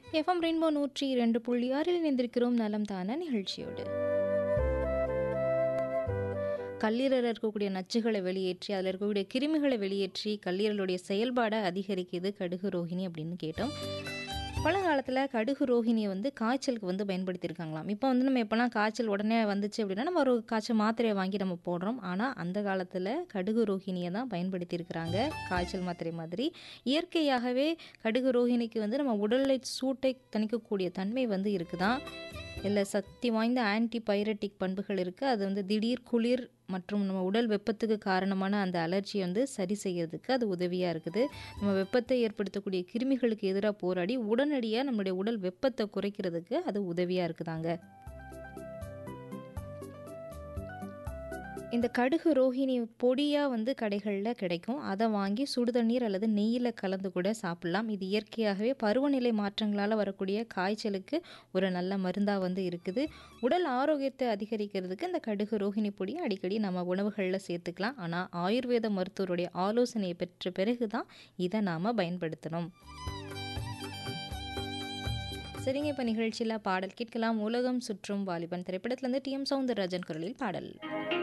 FM rainbow நூற்றி இரண்டு புள்ளி ஆறில் இணைந்திருக்கிறோம் நலம் தான நிகழ்ச்சியோடு கல்லீரலில் இருக்கக்கூடிய நச்சுகளை வெளியேற்றி அதில் இருக்கக்கூடிய கிருமிகளை வெளியேற்றி கல்லீரலுடைய செயல்பாடை அதிகரிக்குது கடுகு ரோகிணி அப்படின்னு கேட்டோம் பழங்காலத்தில் கடுகு ரோகிணியை வந்து காய்ச்சலுக்கு வந்து பயன்படுத்தியிருக்காங்களாம் இப்போ வந்து நம்ம எப்போலாம் காய்ச்சல் உடனே வந்துச்சு அப்படின்னா நம்ம ஒரு காய்ச்சல் மாத்திரையை வாங்கி நம்ம போடுறோம் ஆனால் அந்த காலத்தில் கடுகு ரோகிணியை தான் பயன்படுத்தியிருக்கிறாங்க காய்ச்சல் மாத்திரை மாதிரி இயற்கையாகவே கடுகு ரோகிணிக்கு வந்து நம்ம உடலை சூட்டை தணிக்கக்கூடிய தன்மை வந்து இருக்குதான் இல்லை சக்தி வாய்ந்த ஆன்டி பைரட்டிக் பண்புகள் இருக்குது அது வந்து திடீர் குளிர் மற்றும் நம்ம உடல் வெப்பத்துக்கு காரணமான அந்த அலர்ஜியை வந்து சரி செய்யறதுக்கு அது உதவியாக இருக்குது நம்ம வெப்பத்தை ஏற்படுத்தக்கூடிய கிருமிகளுக்கு எதிராக போராடி உடனடியாக நம்மளுடைய உடல் வெப்பத்தை குறைக்கிறதுக்கு அது உதவியாக இருக்குதாங்க இந்த கடுகு ரோஹிணி பொடியாக வந்து கடைகளில் கிடைக்கும் அதை வாங்கி சுடுதண்ணீர் அல்லது நெய்யில் கலந்து கூட சாப்பிட்லாம் இது இயற்கையாகவே பருவநிலை மாற்றங்களால் வரக்கூடிய காய்ச்சலுக்கு ஒரு நல்ல மருந்தாக வந்து இருக்குது உடல் ஆரோக்கியத்தை அதிகரிக்கிறதுக்கு இந்த கடுகு ரோஹிணி பொடியை அடிக்கடி நம்ம உணவுகளில் சேர்த்துக்கலாம் ஆனால் ஆயுர்வேத மருத்துவருடைய ஆலோசனையை பெற்ற பிறகு தான் இதை நாம் பயன்படுத்தணும் சரிங்க இப்போ நிகழ்ச்சியில் பாடல் கேட்கலாம் உலகம் சுற்றும் வாலிபன் திரைப்படத்திலேருந்து டி எம் சவுந்தரராஜன் குரலில் பாடல்